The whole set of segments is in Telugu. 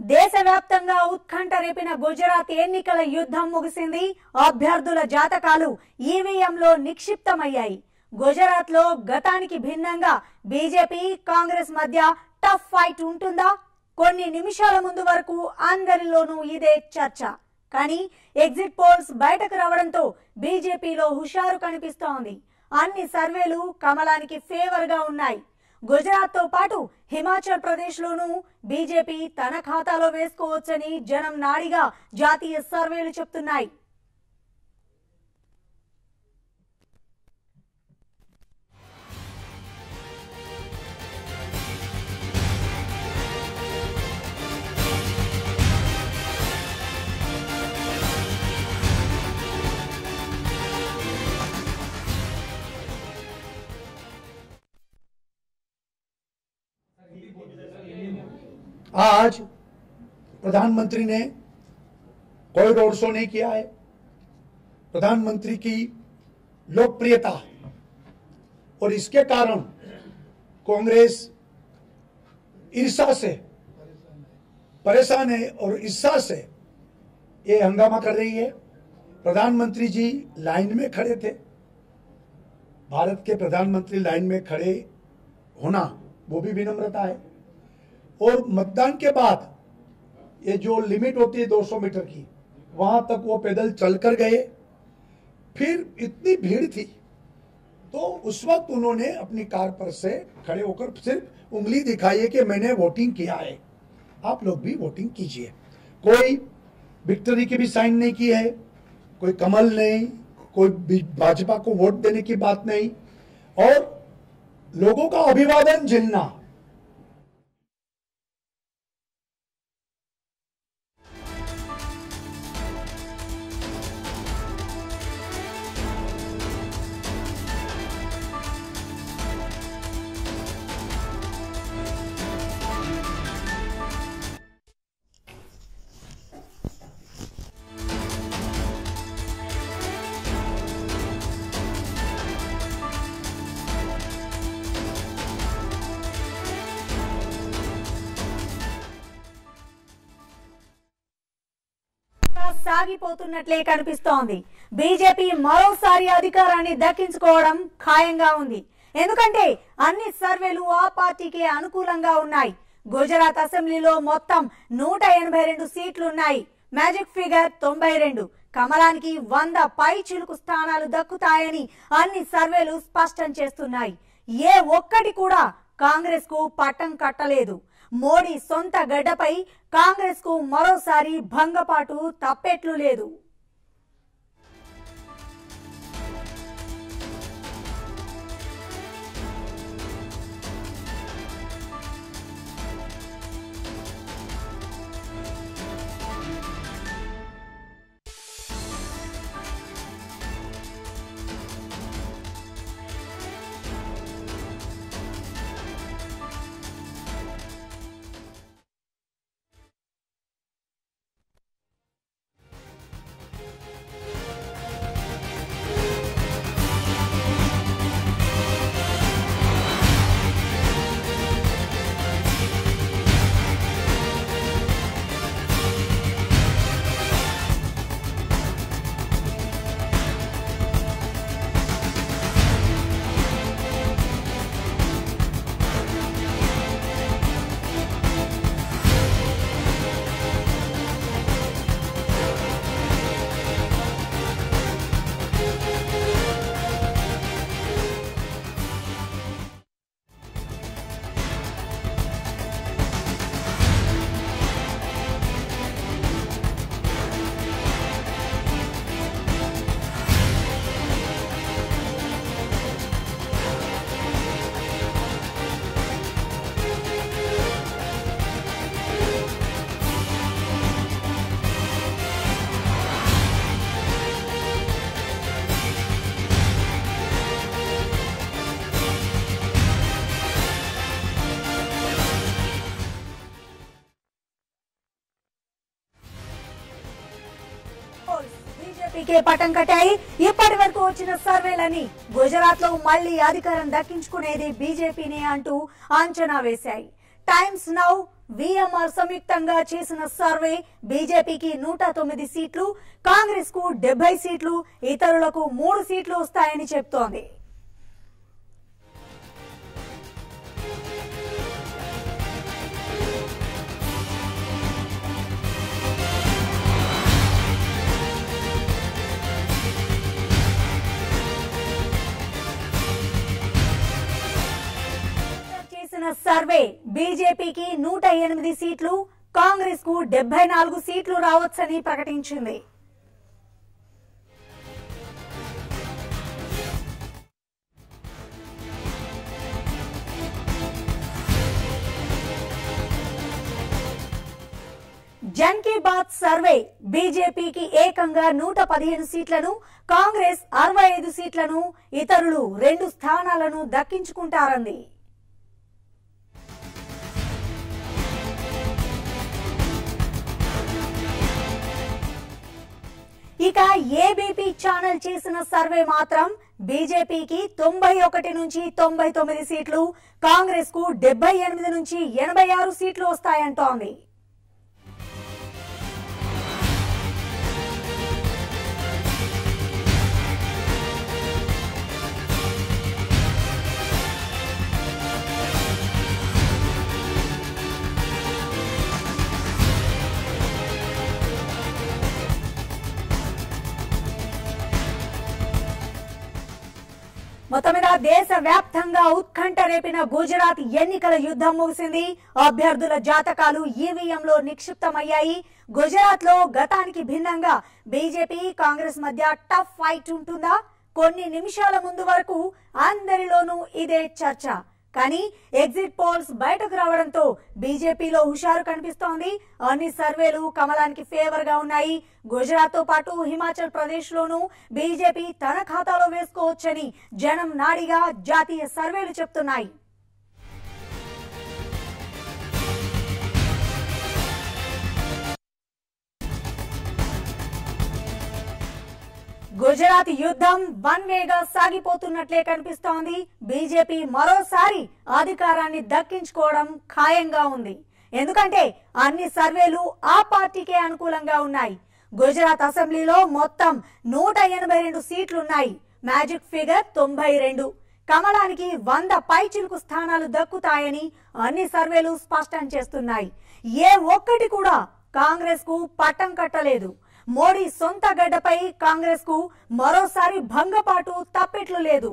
దేశవ్యాప్తంగా ఉత్కంఠ రేపిన గుజరాత్ ఎన్నికల యుద్ధం ముగిసింది అభ్యర్థుల జాతకాలు ఈవీఎంలో నిక్షిప్తమయ్యాయి గుజరాత్ లో గతానికి భిన్నంగా బీజేపీ కాంగ్రెస్ మధ్య టఫ్ ఫైట్ ఉంటుందా కొన్ని నిమిషాల ముందు వరకు అందరిలోనూ ఇదే చర్చ కానీ ఎగ్జిట్ పోల్స్ బయటకు రావడంతో బీజేపీలో హుషారు కనిపిస్తోంది అన్ని సర్వేలు కమలానికి ఫేవర్ గా ఉన్నాయి గుజరాత్ తో పాటు హిమాచల్ ప్రదేశ్ లోనూ బీజేపీ తన ఖాతాలో వేసుకోవచ్చని జనం నాడిగా జాతీయ సర్వేలు చెప్తున్నాయి आज प्रधानमंत्री ने कोई रोड शो नहीं किया है प्रधानमंत्री की लोकप्रियता और इसके कारण कांग्रेस ईर्षा से परेशान है और ईर्षा से ये हंगामा कर रही है प्रधानमंत्री जी लाइन में खड़े थे भारत के प्रधानमंत्री लाइन में खड़े होना वो भी विनम्रता है और मतदान के बाद ये जो लिमिट होती है 200 मीटर की वहां तक वो पैदल चलकर गए फिर इतनी भीड़ थी तो उस वक्त उन्होंने अपनी कार पर से खड़े होकर सिर्फ उंगली दिखाई है कि मैंने वोटिंग किया है आप लोग भी वोटिंग कीजिए कोई विक्ट्री की भी साइन नहीं की है कोई कमल नहीं कोई भी भाजपा को वोट देने की बात नहीं और लोगों का अभिवादन झेलना సాగిపోతున్నట్లే కనిపిస్తోంది బీజేపీ మరోసారి అధికారాన్ని దక్కించుకోవడం ఖాయంగా ఉంది ఎందుకంటే అన్ని సర్వేలు ఆ పార్టీకే అనుకూలంగా ఉన్నాయి గుజరాత్ అసెంబ్లీలో మొత్తం నూట ఎనభై రెండు సీట్లున్నాయి మ్యాజిక్ ఫిగర్ తొంభై రెండు కమలానికి వంద పై చిలుకు స్థానాలు దక్కుతాయని అన్ని సర్వేలు స్పష్టం చేస్తున్నాయి ఏ ఒక్కటి కూడా కాంగ్రెస్ కు పట్టం కట్టలేదు మోడీ సొంత గడ్డపై కాంగ్రెస్ కు మరోసారి భంగపాటు తప్పెట్లు లేదు బీజేపీకే పటం కట్టాయి ఇప్పటి వరకు వచ్చిన సర్వేలని గుజరాత్ లో మళ్లీ అధికారం దక్కించుకునేది బీజేపీనే అంటూ అంచనా వేశాయి టైమ్స్ నౌ విఎంఆర్ సంయుక్తంగా చేసిన సర్వే బీజేపీకి నూట తొమ్మిది సీట్లు కాంగ్రెస్ కు డెబ్బై సీట్లు ఇతరులకు మూడు సీట్లు వస్తాయని చెప్తోంది చేసిన సర్వే బీజేపీకి నూట ఎనిమిది సీట్లు కాంగ్రెస్ కు డెబ్బై నాలుగు సీట్లు రావచ్చని ప్రకటించింది జన్ కీ బాత్ సర్వే బీజేపీకి ఏకంగా నూట పదిహేను సీట్లను కాంగ్రెస్ అరవై ఐదు సీట్లను ఇతరులు రెండు స్థానాలను దక్కించుకుంటారంది ఇక ఏబీపీ ఛానల్ చేసిన సర్వే మాత్రం బీజేపీకి తొంభై ఒకటి నుంచి తొంభై తొమ్మిది సీట్లు కాంగ్రెస్ కు డెబ్బై ఎనిమిది నుంచి ఎనభై ఆరు సీట్లు వస్తాయంటోంది మొత్తం మీద దేశ వ్యాప్తంగా ఉత్కంఠ రేపిన గుజరాత్ ఎన్నికల యుద్ధం ముగిసింది అభ్యర్థుల జాతకాలు ఈవీఎంలో నిక్షిప్తమయ్యాయి గుజరాత్ లో గతానికి భిన్నంగా బీజేపీ కాంగ్రెస్ మధ్య టఫ్ ఫైట్ ఉంటుందా కొన్ని నిమిషాల ముందు వరకు అందరిలోనూ ఇదే చర్చ కానీ ఎగ్జిట్ పోల్స్ బయటకు రావడంతో బీజేపీలో హుషారు కనిపిస్తోంది అన్ని సర్వేలు కమలానికి ఫేవర్ గా ఉన్నాయి గుజరాత్ తో పాటు హిమాచల్ ప్రదేశ్ లోనూ బీజేపీ తన ఖాతాలో వేసుకోవచ్చని జనం నాడిగా జాతీయ సర్వేలు చెప్తున్నాయి గుజరాత్ యుద్ధం వన్ వేగా సాగిపోతున్నట్లే కనిపిస్తోంది బీజేపీ మరోసారి అధికారాన్ని దక్కించుకోవడం ఖాయంగా ఉంది ఎందుకంటే అన్ని సర్వేలు ఆ పార్టీకే అనుకూలంగా ఉన్నాయి గుజరాత్ అసెంబ్లీలో మొత్తం నూట ఎనభై రెండు సీట్లున్నాయి మ్యాజిక్ ఫిగర్ తొంభై రెండు కమలానికి వంద పైచిలుకు స్థానాలు దక్కుతాయని అన్ని సర్వేలు స్పష్టం చేస్తున్నాయి ఏ ఒక్కటి కూడా కాంగ్రెస్ కు పట్టం కట్టలేదు మోడీ సొంత గడ్డపై కాంగ్రెస్ కు మరోసారి భంగపాటు తప్పెట్లు లేదు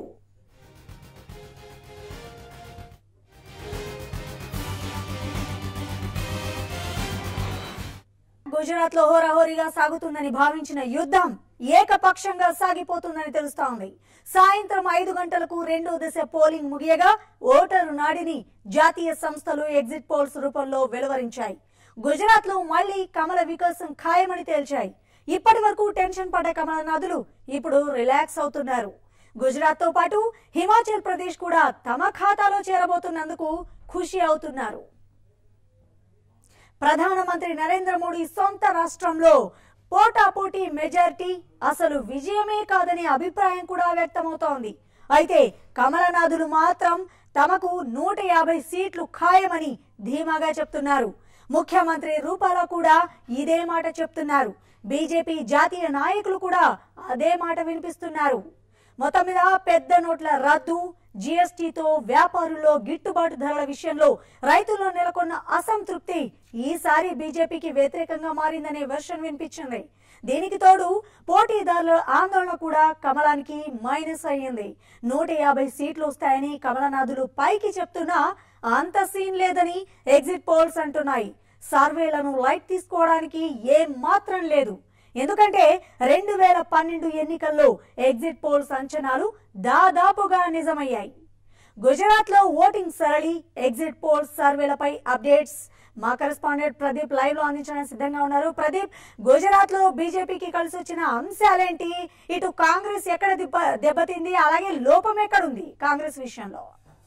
గుజరాత్ లో హోరాహోరీగా సాగుతుందని భావించిన యుద్ధం ఏకపక్షంగా సాగిపోతుందని తెలుస్తోంది సాయంత్రం ఐదు గంటలకు రెండో దశ పోలింగ్ ముగియగా ఓటరు నాడిని జాతీయ సంస్థలు ఎగ్జిట్ పోల్స్ రూపంలో వెలువరించాయి గుజరాత్ లో మళ్లీ కమల వికాసం ఖాయమని తేల్చాయి ఇప్పటి వరకు టెన్షన్ పడ్డ కమలనాథులు ఇప్పుడు రిలాక్స్ అవుతున్నారు గుజరాత్ తో పాటు హిమాచల్ ప్రదేశ్ కూడా తమ ఖాతాలో చేరబోతున్నందుకు ఖుషి అవుతున్నారు ప్రధానమంత్రి నరేంద్ర మోడీ సొంత రాష్ట్రంలో పోటాపోటీ మెజారిటీ అసలు విజయమే కాదనే అభిప్రాయం కూడా వ్యక్తమవుతోంది అయితే కమలనాథులు మాత్రం తమకు నూట యాభై సీట్లు ఖాయమని ధీమాగా చెప్తున్నారు ముఖ్యమంత్రి రూపాలో కూడా ఇదే మాట చెప్తున్నారు బీజేపీ జాతీయ నాయకులు కూడా అదే మాట వినిపిస్తున్నారు మొత్తం మీద పెద్ద నోట్ల రద్దు జీఎస్టీతో వ్యాపారుల్లో గిట్టుబాటు ధరల విషయంలో రైతుల్లో నెలకొన్న అసంతృప్తి ఈసారి బీజేపీకి వ్యతిరేకంగా మారిందనే వెర్షన్ వినిపించింది దీనికి తోడు పోటీదారుల ఆందోళన కూడా కమలానికి మైనస్ అయ్యింది నూట యాభై సీట్లు వస్తాయని కమలనాథులు పైకి చెప్తున్నా అంత సీన్ లేదని ఎగ్జిట్ పోల్స్ అంటున్నాయి సర్వేలను లైట్ తీసుకోవడానికి ఏం మాత్రం లేదు ఎందుకంటే రెండు వేల పన్నెండు ఎన్నికల్లో ఎగ్జిట్ పోల్స్ అంచనాలు దాదాపుగా నిజమయ్యాయి గుజరాత్ లో ఓటింగ్ సరళి ఎగ్జిట్ పోల్స్ సర్వేలపై అప్డేట్స్ మా కరెస్పాండెంట్ ప్రదీప్ లైవ్ లో అందించడానికి సిద్ధంగా ఉన్నారు ప్రదీప్ గుజరాత్ లో బీజేపీకి కలిసి వచ్చిన అంశాలేంటి ఇటు కాంగ్రెస్ ఎక్కడ దెబ్బ దెబ్బతింది అలాగే లోపం ఎక్కడుంది కాంగ్రెస్ విషయంలో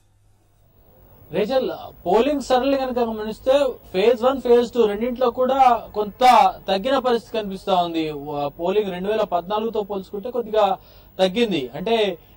రేచల్ పోలింగ్ సరళి కనుక గమనిస్తే ఫేజ్ వన్ ఫేజ్ టూ రెండింటిలో కూడా కొంత తగ్గిన పరిస్థితి కనిపిస్తా ఉంది వ- పోలింగ్ రెండు వేల పద్నాలుగుతో పోల్చుకుంటే కొద్దిగా తగ్గింది అంటే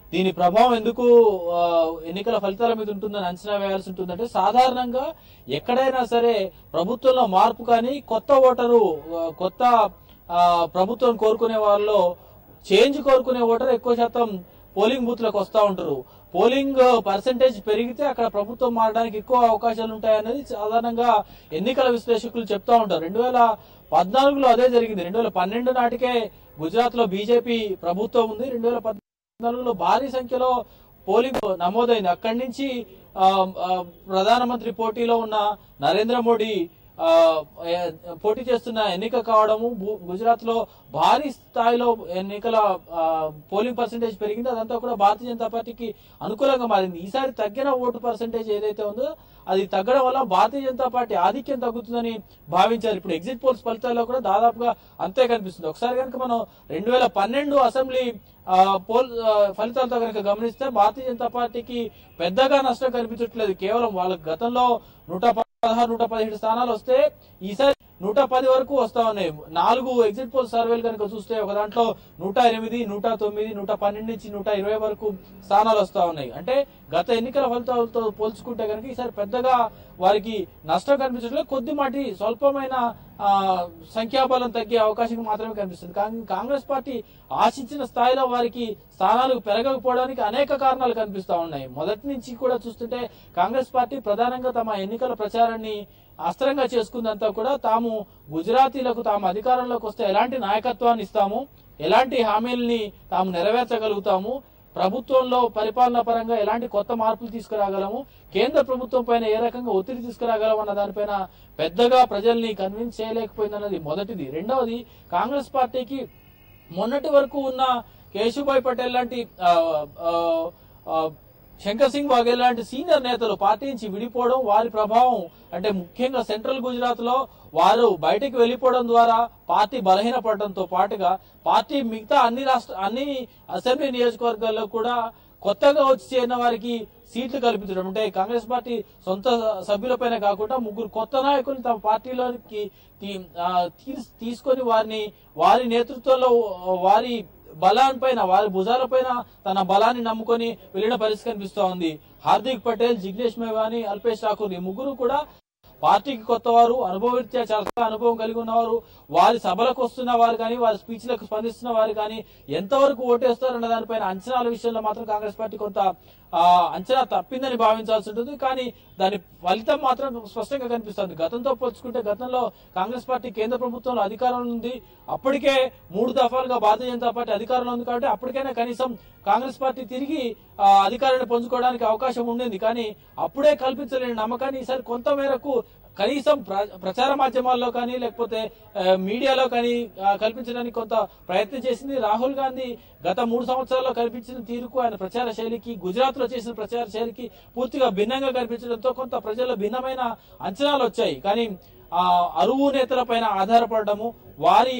దీని ప్రభావం ఎందుకు ఆ, ఎన్నికల ఫలితాల మీద ఉంటుందని అంచనా వేయాల్సి ఉంటుందంటే సాధారణంగా ఎక్కడైనా సరే ప్రభుత్వంలో మార్పు కానీ కొత్త ఓటరు ఆ, కొత్త ఆ, ప్రభుత్వం కోరుకునే వాళ్ళలో చేంజ్ కోరుకునే ఓటర్ ఎక్కువ శాతం పోలింగ్ బూత్ లకు వస్తా ఉంటారు పోలింగ్ పర్సంటేజ్ పెరిగితే అక్కడ ప్రభుత్వం మారడానికి ఎక్కువ అవకాశాలు ఉంటాయనేది సాధారణంగా ఎన్నికల విశ్లేషకులు చెప్తా ఉంటారు రెండు వేల పద్నాలుగులో అదే జరిగింది రెండు వేల పన్నెండు నాటికే గుజరాత్ లో బీజేపీ ప్రభుత్వం ఉంది రెండు వేల పద్నాలుగులో భారీ సంఖ్యలో పోలింగ్ నమోదైంది అక్కడి నుంచి ఆ, ఆ, ప్రధానమంత్రి పోటీలో ఉన్న నరేంద్ర మోడీ ఆ, ఏ- పోటీ చేస్తున్న ఎన్నిక కావడము గు- గుజరాత్ లో భారీ స్థాయిలో ఎన్నికల ఆ, పోలింగ్ పర్సంటేజ్ పెరిగింది అదంతా కూడా భారతీయ జనతా పార్టీకి అనుకూలంగా మారింది ఈసారి తగ్గిన ఓటు పర్సంటేజ్ ఏదైతే ఉందో అది తగ్గడం వల్ల భారతీయ జనతా పార్టీ ఆధిక్యం తగ్గుతుందని భావించారు ఇప్పుడు ఎగ్జిట్ పోల్స్ ఫలితాల్లో కూడా దాదాపుగా అంతే కనిపిస్తుంది ఒకసారి కనుక మనం రెండు వేల పన్నెండు అసెంబ్లీ ఆ, పోల్ ఆ, ఫలితాలతో కనుక గమనిస్తే భారతీయ జనతా పార్టీకి పెద్దగా నష్టం కనిపించట్లేదు కేవలం వాళ్ళ గతంలో నూట పదహారు నూట పదిహేడు స్థానాలు వస్తే ఈసారి నూట పది వరకు వస్తా ఉన్నాయి నాలుగు ఎగ్జిట్ పోల్ సర్వేలు కనుక చూస్తే ఒక దాంట్లో నూట ఎనిమిది నూట తొమ్మిది నూట పన్నెండు నుంచి నూట ఇరవై వరకు స్థానాలు వస్తా ఉన్నాయి అంటే గత ఎన్నికల ఫలితాలతో పోల్చుకుంటే కనుక ఈసారి పెద్దగా వారికి నష్టం కనిపించట్లేదు కొద్దిమాటి స్వల్పమైన ఆ, సంఖ్యాబలం తగ్గే అవకాశం మాత్రమే కనిపిస్తుంది కాంగ్- కాంగ్రెస్ పార్టీ ఆశించిన స్థాయిలో వారికి స్థానాలు పెరగకపోవడానికి అనేక కారణాలు కనిపిస్తా ఉన్నాయి మొదటి నుంచి కూడా చూస్తుంటే కాంగ్రెస్ పార్టీ ప్రధానంగా తమ ఎన్నికల ప్రచారాన్ని అస్త్రంగా చేసుకుందంతా కూడా తాము గుజరాతీలకు తాము అధికారంలోకి వస్తే ఎలాంటి నాయకత్వాన్ని ఇస్తాము ఎలాంటి హామీల్ని తాము నెరవేర్చగలుగుతాము ప్రభుత్వంలో పరిపాలన పరంగా ఎలాంటి కొత్త మార్పులు తీసుకురాగలము కేంద్ర ప్రభుత్వం పైన ఏ రకంగా ఒత్తిడి తీసుకురాగలం అన్న దానిపైన పెద్దగా ప్రజల్ని కన్విన్స్ చేయలేకపోయిందన్నది మొదటిది రెండవది కాంగ్రెస్ పార్టీకి మొన్నటి వరకు ఉన్న కేశుభాయ్ పటేల్ లాంటి ఆ, ఆ, ఆ, శంకర్ సింగ్ వాఘేల్ లాంటి సీనియర్ నేతలు పార్టీ నుంచి విడిపోవడం వారి ప్రభావం అంటే ముఖ్యంగా సెంట్రల్ గుజరాత్ లో వారు బయటికి వెళ్లిపోవడం ద్వారా పార్టీ బలహీనపడడంతో పాటుగా పార్టీ మిగతా అన్ని రాష్ట్ర అన్ని అసెంబ్లీ నియోజకవర్గాల్లో కూడా కొత్తగా వచ్చి చేరిన వారికి సీట్లు కల్పించడం అంటే కాంగ్రెస్ పార్టీ సొంత సభ్యులపైన కాకుండా ముగ్గురు కొత్త నాయకుల్ని తమ పార్టీలోకి తీ- ఆ, తీస్- తీసుకొని వారిని వారి నేతృత్వంలో వారి బలాన్పైన వారి భుజాలపైన తన బలాన్ని నమ్ముకొని వెళ్ళిన పరిస్థితి కనిపిస్తూ ఉంది హార్దిక్ పటేల్ జిగ్నేష్ మేవాని అల్పేష్ ఠాకూర్ ఈ ముగ్గురు కూడా పార్టీకి కొత్త వారు అనుభవరీత్యా చాలా అనుభవం కలిగి ఉన్నవారు వారి సభలకు వస్తున్న వారు కానీ వారి స్పీచ్లకు స్పందిస్తున్న వారు కానీ ఎంతవరకు ఓటేస్తారన్న దానిపైన అంచనాల విషయంలో మాత్రం కాంగ్రెస్ పార్టీ కొంత ఆ, అంచనా తప్పిందని భావించాల్సి ఉంటుంది కానీ దాని ఫలితం మాత్రం స్పష్టంగా కనిపిస్తుంది గతంతో పోల్చుకుంటే గతంలో కాంగ్రెస్ పార్టీ కేంద్ర ప్రభుత్వంలో అధికారంలో ఉంది అప్పటికే మూడు దఫాలుగా భారతీయ జనతా పార్టీ అధికారంలో ఉంది కాబట్టి అప్పటికైనా కనీసం కాంగ్రెస్ పార్టీ తిరిగి ఆ, అధికారాన్ని పంచుకోవడానికి అవకాశం ఉండింది కానీ అప్పుడే కల్పించలేని నమ్మకాన్ని ఈసారి కొంత మేరకు కనీసం ప్ర- ప్రచార మాధ్యమాల్లో కానీ లేకపోతే ఆ, మీడియాలో కానీ ఆ, కల్పించడానికి కొంత ప్రయత్నం చేసింది రాహుల్ గాంధీ గత మూడు సంవత్సరాల్లో కల్పించిన తీరుకు ఆయన ప్రచార శైలికి గుజరాత్ లో చేసిన ప్రచార శైలికి పూర్తిగా భిన్నంగా కనిపించడంతో కొంత ప్రజల్లో భిన్నమైన అంచనాలు వచ్చాయి కానీ ఆ అరువు నేతల పైన ఆధారపడము వారి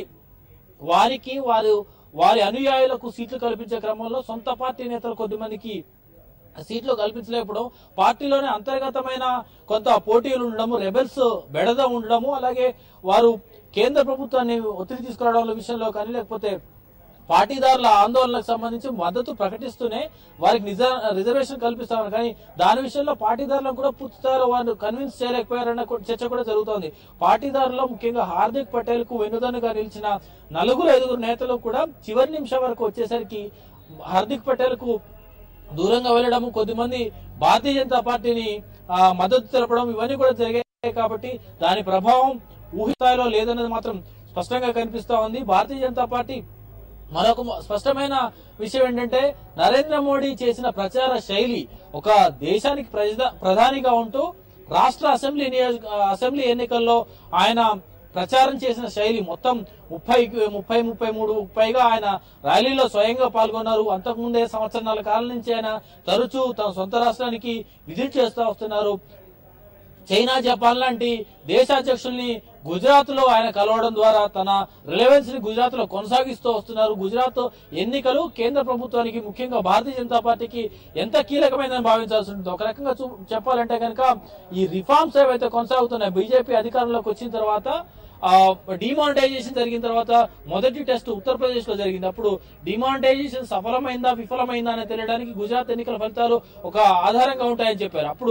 వారికి వారు వారి అనుయాయులకు సీట్లు కల్పించే క్రమంలో సొంత పార్టీ నేతలు కొద్దిమందికి సీట్లు కల్పించలేకపోవడం పార్టీలోనే అంతర్గతమైన కొంత పోటీలు ఉండడము రెబెల్స్ బెడద ఉండడము అలాగే వారు కేంద్ర ప్రభుత్వాన్ని ఒత్తిడి తీసుకురావడం విషయంలో కానీ లేకపోతే పాటీదారుల ఆందోళనకు సంబంధించి మద్దతు ప్రకటిస్తూనే వారికి నిజ రిజర్వేషన్ కల్పిస్తామని కానీ దాని విషయంలో పాటీదారులను కూడా పూర్తి స్థాయిలో వారు కన్విన్స్ చేయలేకపోయారన్న కూ- చర్చ కూడా జరుగుతోంది పాటీదారులో ముఖ్యంగా హార్దిక్ పటేల్ కు వెనుదన్నుగా నిలిచిన నలుగురు ఐదుగురు నేతలు కూడా చివరి నిమిషం వరకు వచ్చేసరికి హార్దిక్ పటేల్ కు దూరంగా వెళ్ళడం కొద్దిమంది భారతీయ జనతా పార్టీని ఆ, మద్దతు తెలపడం ఇవన్నీ కూడా జరిగాయి కాబట్టి దాని ప్రభావం ఊహిస్థాయిలో లేదన్నది మాత్రం స్పష్టంగా కనిపిస్తా ఉంది భారతీయ జనతా పార్టీ మరొక మ- స్పష్టమైన విషయం ఏంటంటే నరేంద్ర మోడీ చేసిన ప్రచార శైలి ఒక దేశానికి ప్రజ- ప్రధానిగా ఉంటూ రాష్ట్ర అసెంబ్లీ నియోజక అసెంబ్లీ ఎన్నికల్లో ఆయన ప్రచారం చేసిన శైలి మొత్తం ముప్పై ముప్పై ముప్పై మూడు పైగా ఆయన ర్యాలీలో స్వయంగా పాల్గొన్నారు అంతకుముందే సంవత్సరాల కాలం నుంచి ఆయన తరచూ తన సొంత రాష్ట్రానికి విజిట్ చేస్తూ వస్తున్నారు చైనా జపాన్ లాంటి దేశాధ్యక్షుల్ని గుజరాత్ లో ఆయన కలవడం ద్వారా తన రిలవెన్స్ ని గుజరాత్ లో కొనసాగిస్తూ వస్తున్నారు గుజరాత్ ఎన్నికలు కేంద్ర ప్రభుత్వానికి ముఖ్యంగా భారతీయ జనతా పార్టీకి ఎంత కీలకమైందని భావించాల్సి ఉంటుంది ఒక రకంగా చూ- చెప్పాలంటే కనుక ఈ రిఫార్మ్స్ ఏవైతే కొనసాగుతున్నాయి బీజేపీ అధికారంలోకి వచ్చిన తర్వాత డిమానిటైజేషన్ జరిగిన తర్వాత మొదటి టెస్ట్ ఉత్తరప్రదేశ్ లో జరిగింది అప్పుడు డిమానిటైజేషన్ సఫలమైందా విఫలమైందా అని తెలియడానికి గుజరాత్ ఎన్నికల ఫలితాలు ఒక ఆధారంగా ఉంటాయని చెప్పారు అప్పుడు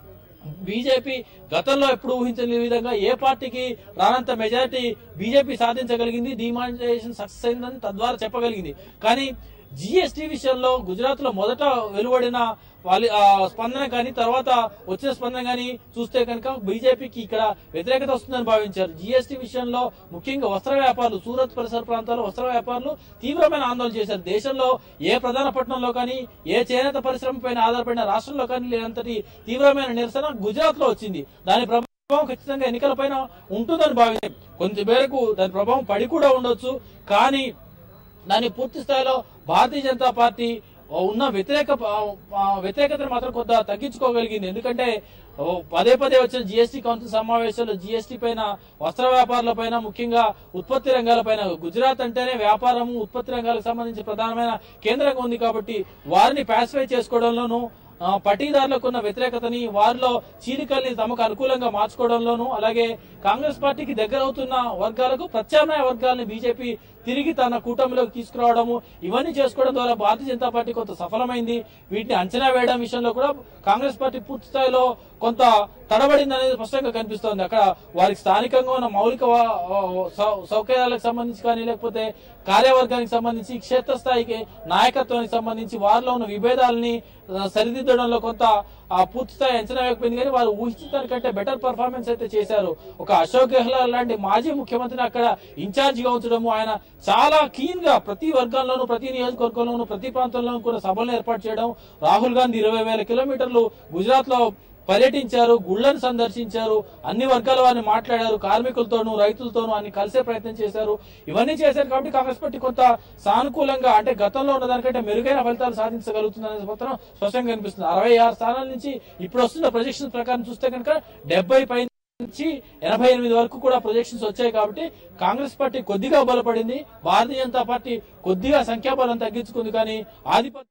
బీజేపీ గతంలో ఎప్పుడు ఊహించని విధంగా ఏ పార్టీకి రానంత మెజారిటీ బీజేపీ సాధించగలిగింది డిమానిటైజేషన్ సక్సెస్ అయిందని తద్వారా చెప్పగలిగింది కానీ జిఎస్టీ విషయంలో గుజరాత్ లో మొదట వెలువడిన వాళ్ళ ఆ, స్పందన కానీ తర్వాత వచ్చిన స్పందన కానీ చూస్తే కనుక బీజేపీకి ఇక్కడ వ్యతిరేకత వస్తుందని భావించారు జిఎస్టీ విషయంలో ముఖ్యంగా వస్త్ర వ్యాపారులు సూరత్ పరిసర ప్రాంతాల్లో వస్త్ర వ్యాపారులు తీవ్రమైన ఆందోళన చేశారు దేశంలో ఏ ప్రధాన పట్టణంలో కానీ ఏ చేనేత పరిశ్రమ పైన ఆధారపడిన రాష్ట్రంలో కానీ లేనంతటి తీవ్రమైన నిరసన గుజరాత్ లో వచ్చింది దాని ప్రభావం ఖచ్చితంగా ఎన్నికల పైన ఉంటుందని భావించాం కొంచెం మేరకు దాని ప్రభావం పడి కూడా ఉండొచ్చు కానీ దాన్ని పూర్తి స్థాయిలో భారతీయ జనతా పార్టీ ఉన్న వ్యతిరేక ఆ, వ్యతిరేకతను మాత్రం కొంత తగ్గించుకోగలిగింది ఎందుకంటే ఓ, పదే పదే వచ్చిన జిఎస్టీ కౌన్సిల్ సమావేశాల్లో జిఎస్టీ పైన వస్త్ర వ్యాపారుల పైన ముఖ్యంగా ఉత్పత్తి రంగాల పైన గుజరాత్ అంటేనే వ్యాపారము ఉత్పత్తి రంగాలకు సంబంధించి ప్రధానమైన కేంద్రంగా ఉంది కాబట్టి వారిని ప్యాసిఫై చేసుకోవడంలోనూ ఆ, పటీదారులకు ఉన్న వ్యతిరేకతని వారిలో చీలికల్ని తమకు అనుకూలంగా మార్చుకోవడంలోనూ అలాగే కాంగ్రెస్ పార్టీకి దగ్గర అవుతున్న వర్గాలకు ప్రత్యామ్నాయ వర్గాల్ని బీజేపీ తిరిగి తన కూటమిలోకి తీసుకురావడము ఇవన్నీ చేసుకోవడం ద్వారా భారతీయ జనతా పార్టీ కొంత సఫలమైంది వీటిని అంచనా వేయడం విషయంలో కూడా కాంగ్రెస్ పార్టీ పూర్తి స్థాయిలో కొంత తడబడింది అనేది స్పష్టంగా కనిపిస్తోంది అక్కడ వారికి స్థానికంగా ఉన్న మౌలిక వా- సౌ- సౌకర్యాలకు సంబంధించి కానీ లేకపోతే కార్యవర్గానికి సంబంధించి క్షేత్రస్థాయికి నాయకత్వానికి సంబంధించి వారిలో ఉన్న విభేదాలని ఆ, సరిదిద్దడంలో కొంత ఆ పూర్తి స్థాయి అంచనా వేయకపోయింది కానీ వారు ఊహించిన దానికంటే బెటర్ పర్ఫార్మెన్స్ అయితే చేశారు ఒక అశోక్ గెహ్లాట్ లాంటి మాజీ ముఖ్యమంత్రిని అక్కడ ఇన్ఛార్జ్ గా ఉంచడము ఆయన చాలా కీన్ గా ప్రతి వర్గంలోనూ ప్రతి నియోజకవర్గంలోనూ ప్రతి ప్రాంతంలోనూ కూడా సభలను ఏర్పాటు చేయడం రాహుల్ గాంధీ ఇరవై వేల కిలోమీటర్లు గుజరాత్ లో పర్యటించారు గుళ్లను సందర్శించారు అన్ని వర్గాల వారిని మాట్లాడారు కార్మికులతోనూ రైతులతోనూ అన్ని కలిసే ప్రయత్నం చేశారు ఇవన్నీ చేశారు కాబట్టి కాంగ్రెస్ పార్టీ కొంత సానుకూలంగా అంటే గతంలో ఉన్న దానికంటే మెరుగైన ఫలితాలు సాధించగలుగుతుందనే మాత్రం స్పష్టంగా కనిపిస్తుంది అరవై ఆరు స్థానాల నుంచి ఇప్పుడు వస్తున్న ప్రొజెక్షన్ ప్రకారం చూస్తే కనుక డెబ్బై పై నుంచి ఎనభై ఎనిమిది వరకు కూడా ప్రొజెక్షన్స్ వచ్చాయి కాబట్టి కాంగ్రెస్ పార్టీ కొద్దిగా బలపడింది భారతీయ జనతా పార్టీ కొద్దిగా సంఖ్యాబలం తగ్గించుకుంది కానీ ఆధిపత్యం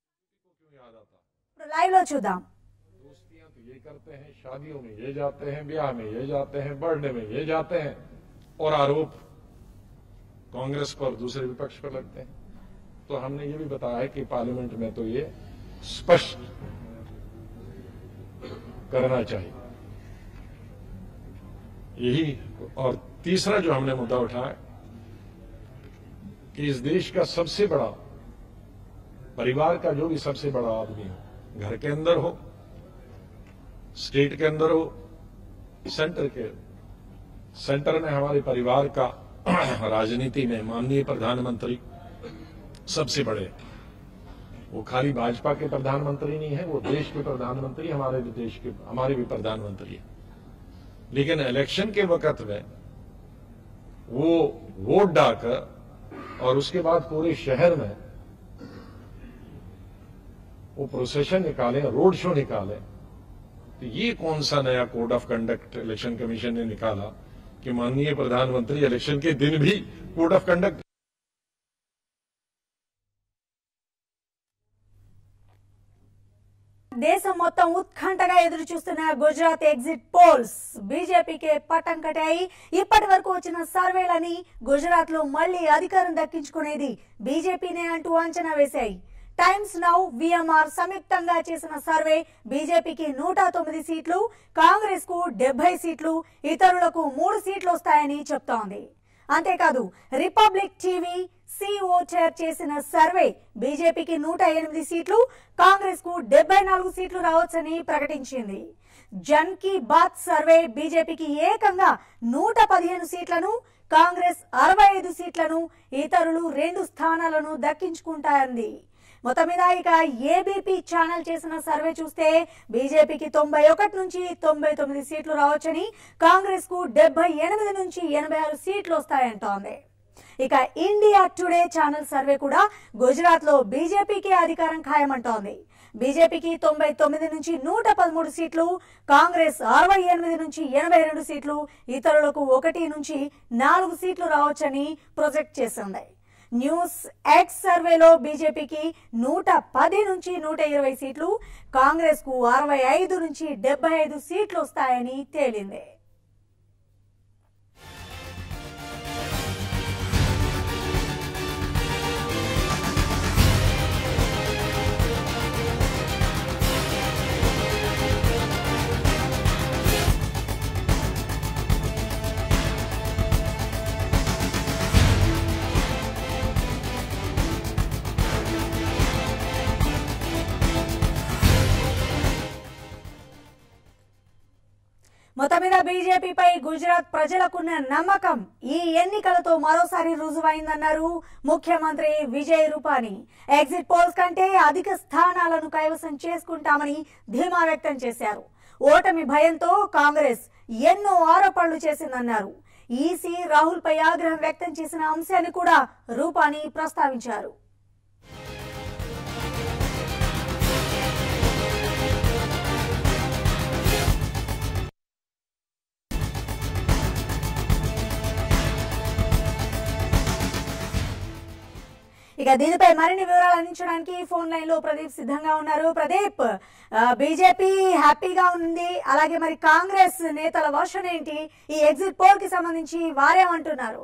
ఇప్పుడు లైవ్ లో చూద్దాం दोस्तियां तो ये करते हैं शादियों में ये जाते हैं ब्याह में ये जाते हैं बर्थडे में ये जाते हैं और आरोप कांग्रेस पर दूसरे विपक्ष पर लगते हैं तो हमने ये भी बताया है कि पार्लियामेंट में तो ये स्पष्ट करना चाहिए यही और तीसरा जो हमने मुद्दा उठाया कि इस देश का सबसे बड़ा परिवार का जो भी सबसे बड़ा आदमी हो घर के अंदर हो स्टेट के अंदर हो सेंटर के सेंटर में हमारे परिवार का राजनीति में माननीय प्रधानमंत्री सबसे बड़े हैं। वो खाली भाजपा के प्रधानमंत्री नहीं है वो देश के प्रधानमंत्री हमारे भी देश के हमारे भी प्रधानमंत्री है लेकिन इलेक्शन के वक्त में वो वोट डालकर और उसके बाद पूरे शहर में वो प्रोसेशन निकाले रोड शो निकाले तो ये कौन सा नया code of conduct election commission ने निकाला कि माननीय प्रधानमंत्री इलेक्शन के दिन भी कोड ऑफ कंडक्ट దేశం మొత్తం ఉత్కంఠగా ఎదురు చూస్తున్న గుజరాత్ ఎగ్జిట్ పోల్స్ బీజేపీకే పట్టం కట్టాయి ఇప్పటి వరకు వచ్చిన సర్వేలని గుజరాత్ లో మళ్లీ అధికారం దక్కించుకునేది బీజేపీనే అంటూ అంచనా వేశాయి టైమ్స్ నౌ విఎంఆర్ సంయుక్తంగా చేసిన సర్వే బీజేపీకి నూట తొమ్మిది సీట్లు కాంగ్రెస్ కు డెబ్బై సీట్లు ఇతరులకు మూడు సీట్లు వస్తాయని చెప్తోంది అంతేకాదు రిపబ్లిక్ టీవీ సిఓ చైర్ చేసిన సర్వే బీజేపీకి నూట ఎనిమిది సీట్లు కాంగ్రెస్ కు డెబ్బై నాలుగు సీట్లు రావచ్చని ప్రకటించింది జన్ కీ బాత్ సర్వే బీజేపీకి ఏకంగా నూట పదిహేను సీట్లను కాంగ్రెస్ అరవై ఐదు సీట్లను ఇతరులు రెండు స్థానాలను దక్కించుకుంటాయంది మొత్తం మీద ఇక ఏబీపీ ఛానల్ చేసిన సర్వే చూస్తే బీజేపీకి తొంభై ఒకటి నుంచి తొంభై తొమ్మిది సీట్లు రావచ్చని కాంగ్రెస్ కు డెబ్బై ఎనిమిది నుంచి ఎనభై ఆరు సీట్లు వస్తాయంటోంది ఇక ఇండియా టుడే ఛానల్ సర్వే కూడా గుజరాత్ లో బీజేపీకి అధికారం ఖాయమంటోంది బీజేపీకి తొంభై తొమ్మిది నుంచి నూట పదమూడు సీట్లు కాంగ్రెస్ అరవై ఎనిమిది నుంచి ఎనభై రెండు సీట్లు ఇతరులకు ఒకటి నుంచి నాలుగు సీట్లు రావచ్చని ప్రొజెక్ట్ చేసింది న్యూస్ ఎక్స్ సర్వేలో బీజేపీకి నూట పది నుంచి నూట ఇరవై సీట్లు కాంగ్రెస్ కు అరవై ఐదు నుంచి డెబ్బై ఐదు సీట్లు వస్తాయని తేలింది మొత్తం మీద బీజేపీపై గుజరాత్ ప్రజలకున్న నమ్మకం ఈ ఎన్నికలతో మరోసారి రుజువైందన్నారు ముఖ్యమంత్రి విజయ్ రూపానీ ఎగ్జిట్ పోల్స్ కంటే అధిక స్థానాలను కైవసం చేసుకుంటామని ధీమా వ్యక్తం చేశారు ఓటమి భయంతో కాంగ్రెస్ ఎన్నో ఆరోపణలు చేసిందన్నారు ఈసీ రాహుల్ పై ఆగ్రహం వ్యక్తం చేసిన అంశాన్ని కూడా రూపానీ ప్రస్తావించారు ఇక దీనిపై మరిన్ని వివరాలు అందించడానికి ఫోన్ లైన్ లో ప్రదీప్ సిద్ధంగా ఉన్నారు ప్రదీప్ ఆ, బీజేపీ హ్యాపీగా ఉంది అలాగే మరి కాంగ్రెస్ నేతల వర్షన్ ఏంటి ఈ ఎగ్జిట్ పోల్ కి సంబంధించి వారేమంటున్నారు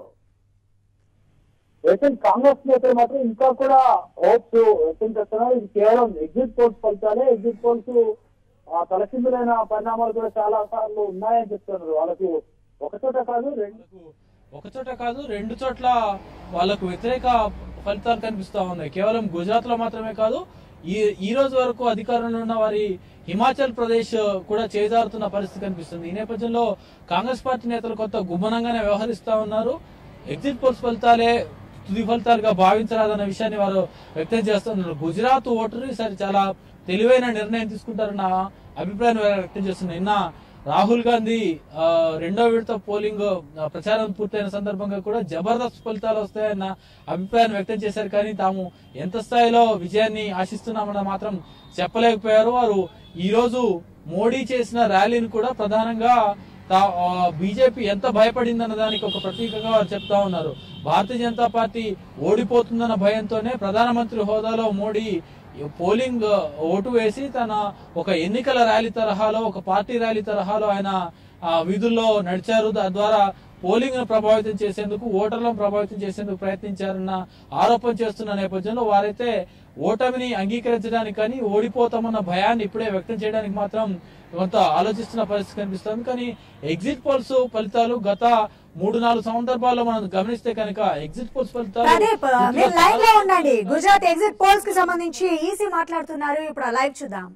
అయితే కాంగ్రెస్ నేతలు మాత్రం ఇంకా కూడా హోప్స్ వ్యక్తం చేస్తున్నారు ఇది కేవలం ఎగ్జిట్ పోల్స్ ఫలితాలే ఎగ్జిట్ పోల్స్ తలకిందులైన పరిణామాలు కూడా చాలా సార్లు ఉన్నాయని చెప్తున్నారు వాళ్ళకు ఒక చోట కాదు రెండు ఒక చోట కాదు రెండు చోట్ల వాళ్ళకు వ్యతిరేక ఫలితాలు కనిపిస్తా ఉన్నాయి కేవలం గుజరాత్ లో మాత్రమే కాదు ఈ ఈ రోజు వరకు అధికారంలో ఉన్న వారి హిమాచల్ ప్రదేశ్ కూడా చేజారుతున్న పరిస్థితి కనిపిస్తుంది ఈ నేపథ్యంలో కాంగ్రెస్ పార్టీ నేతలు కొంత గుమ్మనంగానే వ్యవహరిస్తా ఉన్నారు ఎగ్జిట్ పోల్స్ ఫలితాలే తుది ఫలితాలుగా భావించరాదన్న విషయాన్ని వారు వ్యక్తం చేస్తున్నారు గుజరాత్ ఓటరు ఈసారి చాలా తెలివైన నిర్ణయం తీసుకుంటారన్న అభిప్రాయం వారు వ్యక్తం చేస్తున్నారు నిన్న రాహుల్ గాంధీ ఆ, రెండో విడత పోలింగ్ ఆ, ప్రచారం పూర్తయిన సందర్భంగా కూడా జబర్దస్త్ ఫలితాలు వస్తాయన్న అభిప్రాయాన్ని వ్యక్తం చేశారు కానీ తాము ఎంత స్థాయిలో విజయాన్ని ఆశిస్తున్నామన్న మాత్రం చెప్పలేకపోయారు వారు ఈ రోజు మోడీ చేసిన ర్యాలీని కూడా ప్రధానంగా తా- ఆ, బీజేపీ ఎంత భయపడిందన్న దానికి ఒక ప్రతీకగా వారు చెప్తా ఉన్నారు భారతీయ జనతా పార్టీ ఓడిపోతుందన్న భయంతోనే ప్రధానమంత్రి హోదాలో మోడీ పోలింగ్ ఓటు వేసి తన ఒక ఎన్నికల ర్యాలీ తరహాలో ఒక పార్టీ ర్యాలీ తరహాలో ఆయన ఆ, వీధుల్లో నడిచారు తద్వారా పోలింగ్ ను ప్రభావితం చేసేందుకు ఓటర్లను ప్రభావితం చేసేందుకు ప్రయత్నించారన్న ఆరోపణ చేస్తున్న నేపథ్యంలో వారైతే ఓటమిని అంగీకరించడానికి కానీ ఓడిపోతామన్న భయాన్ని ఇప్పుడే వ్యక్తం చేయడానికి మాత్రం కొంత ఆలోచిస్తున్న పరిస్థితి కనిపిస్తుంది కానీ ఎగ్జిట్ పోల్స్ ఫలితాలు గత మూడు నాలుగు సందర్భాల్లో మనం గమనిస్తే కనుక ఎగ్జిట్ పోల్స్ ఫలితాలు ప్రదీప్ మీరు లైన్ లో ఉండండి గుజరాత్ ఎగ్జిట్ పోల్స్ కి సంబంధించి ఈసీ మాట్లాడుతున్నారు ఇప్పుడు లైవ్ చూద్దాం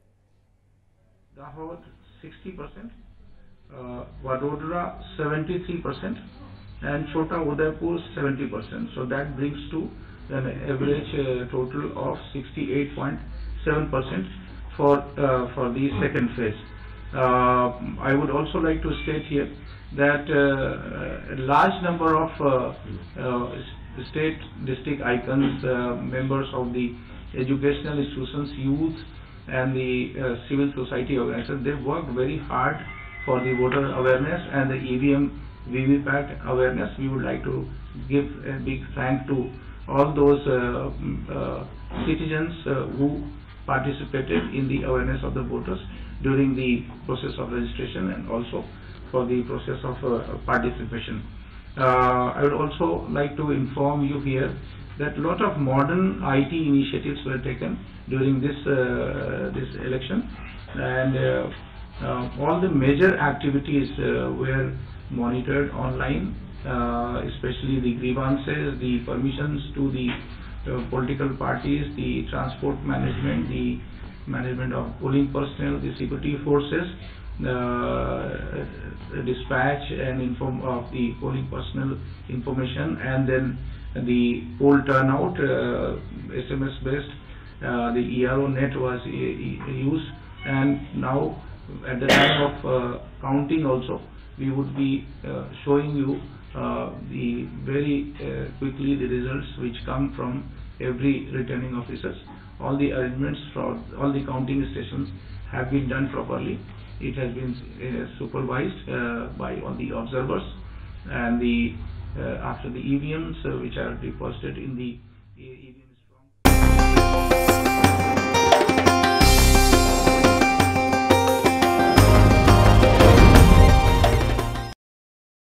Dahod 60%, uh, Vadodara 73%, and Chota Udaipur 70%. So that brings to an average uh, total of 68.7% for uh, for the second phase. Uh, I would also like to state here that uh, a large number of uh, uh, s- state district icons, uh, members of the educational institutions, youth, and the uh, civil society organizations, they worked very hard for the voter awareness and the EVM VVPAT awareness. We would like to give a big thank to all those uh, mm, uh, citizens uh, who participated in the awareness of the voters during the process of registration and also for the process of uh, participation. Uh, I would also like to inform you here that a lot of modern IT initiatives were taken during this uh, this election, and uh, uh, all the major activities uh, were monitored online, uh, especially the grievances, the permissions to the uh, political parties, the transport management, the management of polling personnel, the security forces, uh, dispatch and inform of the polling personnel information, and then the poll turnout, uh, SMS based, uh, the ERO net was uh, used, and now at the time of uh, counting also, we would be uh, showing you uh, the very uh, quickly the results which come from every returning officers. All the arrangements for all the counting stations have been done properly. It has been uh, supervised uh, by all the observers and the uh, after the EVMs uh, which are deposited in the EVM